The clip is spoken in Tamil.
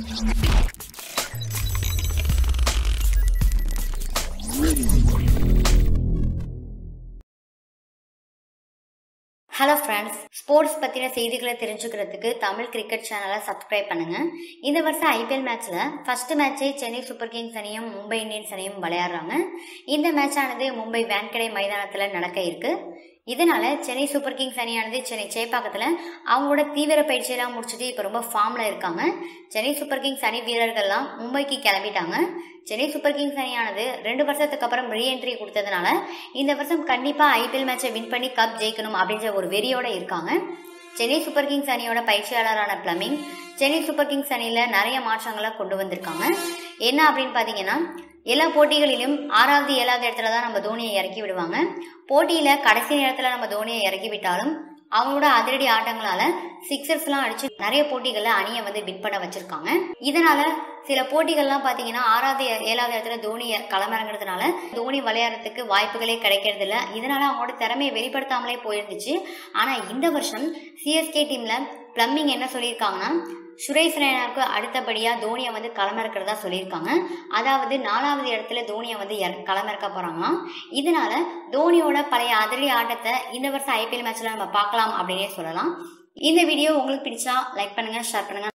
ஹலோ ஃப்ரெண்ட்ஸ் ஸ்போர்ட்ஸ் பற்றின செய்திகளை தெரிஞ்சுக்கிறதுக்கு தமிழ் கிரிக்கெட் சேனலை சப்ஸ்கிரைப் பண்ணுங்க இந்த வருஷம் ஐபிஎல் மேட்ச்சில் ஃபர்ஸ்ட் மேட்சே சென்னை சூப்பர் கிங்ஸ் அணியும் மும்பை இந்தியன்ஸ் அணியும் விளையாடுறாங்க இந்த மேட்ச் ஆனது மும்பை வேன்கடை மைதானத்தில் நடக்க இருக்கு இதனால சென்னை சூப்பர் கிங்ஸ் அணியானது சென்னை சேப்பாக்கத்தில் அவங்களோட தீவிர பயிற்சியெல்லாம் முடிச்சுட்டு இப்போ ரொம்ப ஃபார்மில் இருக்காங்க சென்னை சூப்பர் கிங்ஸ் அணி வீரர்கள்லாம் மும்பைக்கு கிளம்பிட்டாங்க சென்னை சூப்பர் கிங்ஸ் அணியானது ரெண்டு வருஷத்துக்கு அப்புறம் ரீஎன்ட்ரி கொடுத்ததுனால இந்த வருஷம் கண்டிப்பாக ஐபிஎல் மேட்சை வின் பண்ணி கப் ஜெயிக்கணும் அப்படின்ற ஒரு வெறியோட இருக்காங்க சென்னை சூப்பர் கிங்ஸ் அணியோட பயிற்சியாளரான பிளமிங் சென்னை சூப்பர் கிங்ஸ் அணியில் நிறைய மாற்றங்களை கொண்டு வந்திருக்காங்க என்ன அப்படின்னு பார்த்தீங்கன்னா எல்லா போட்டிகளிலும் ஆறாவது ஏழாவது இடத்துல தான் நம்ம தோனியை இறக்கி விடுவாங்க போட்டியில் கடைசி நேரத்தில் நம்ம தோனியை இறக்கி விட்டாலும் அவங்களோட அதிரடி ஆட்டங்களால சிக்ஸர்ஸ்லாம் அடிச்சு நிறைய போட்டிகளில் அணியை வந்து வின் பண்ண வச்சிருக்காங்க இதனால சில போட்டிகள்லாம் பார்த்தீங்கன்னா ஆறாவது ஏழாவது இடத்துல தோனியை களமிறங்குறதுனால தோனி விளையாடுறதுக்கு வாய்ப்புகளே கிடைக்கிறது இல்லை இதனால அவங்களோட திறமையை வெளிப்படுத்தாமலே போயிருந்துச்சு ஆனால் இந்த வருஷம் சிஎஸ்கே டீம்ல பிளம்பிங் என்ன சொல்லியிருக்காங்கன்னா சுரேஷ் ரெய்னாவுக்கு அடுத்தபடியாக தோனியை வந்து களமிறக்கிறதா சொல்லியிருக்காங்க அதாவது நாலாவது இடத்துல தோனியை வந்து இற- களமிறக்க போகிறாங்களாம் இதனால தோனியோட பழைய அதிரடி ஆட்டத்தை இந்த வருஷம் ஐபிஎல் மேட்ச்ல நம்ம பார்க்கலாம் அப்படின்னே சொல்லலாம் இந்த வீடியோ உங்களுக்கு பிடிச்சா லைக் பண்ணுங்க ஷேர் பண்ணுங்க